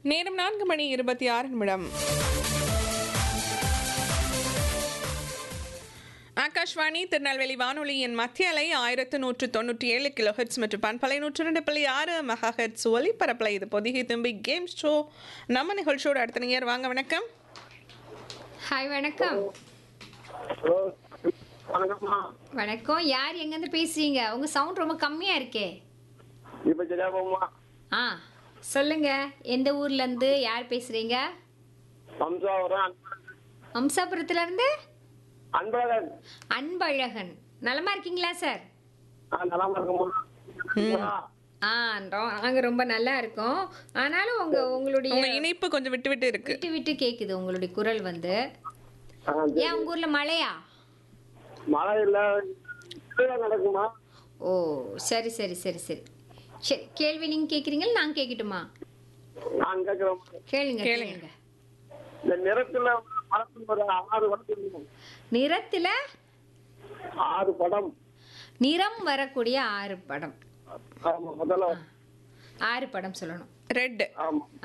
நேரம் நான்கு மணி இருபத்தி ஆறு நிமிடம் ஆகாஷ்வாணி திருநெல்வேலி வானொலியின் மத்திய அலை ஆயிரத்து நூற்று தொண்ணூற்றி ஏழு கிலோ ஹெட்ஸ் மற்றும் பண்பலை நூற்று ரெண்டு புள்ளி ஆறு மெகா ஹெட்ஸ் ஒலிபரப்பில் இது பொதிகை தும்பி கேம் ஷோ நம்ம நிகழ்ச்சியோட அடுத்த நேயர் வாங்க வணக்கம் ஹாய் வணக்கம் ஹலோ வணக்கம்மா வணக்கம் யார் எங்கேருந்து பேசுறீங்க உங்க சவுண்ட் ரொம்ப கம்மியா இருக்கே இப்போ சரியா போகுமா ஆ சொல்லுங்க எந்த ஊர்ல இருந்து யார் பேசுறீங்க வம்சாவரம் அம்சாபுரத்துல இருந்து அன்பழகன் அன்பழகன் நலமா இருக்கீங்களா சார் ஆ நலமா இருக்குமா ஆ ரொ- நாங்க ரொம்ப நல்லா இருக்கோம் ஆனாலும் உங்க உங்களுடைய உங்க இணைப்பு கொஞ்சம் விட்டு விட்டு இருக்கு விட்டு விட்டு கேக்குது உங்களுடைய குரல் வந்து ஆ, ஏன் உங்க ஊர்ல மழையா மழை இல்ல திருவிழா நடக்குமா ஓ சரி சரி சரி சரி சரி கேள்வி நீங்க கேக்குறீங்களா நான் கேட்கட்டுமா நான் கேட்கிறோம் கேளுங்க கேளுங்க. கேளுங்க இந்த நிறத்துல படத்துல ஒரு ஆறு படம் இருக்கும் நிறத்துல ஆறு படம் நிறம் வரக்கூடிய ஆறு படம் ஆமா முதல்ல ஆறு படம் சொல்லணும் ரெட் ஆமா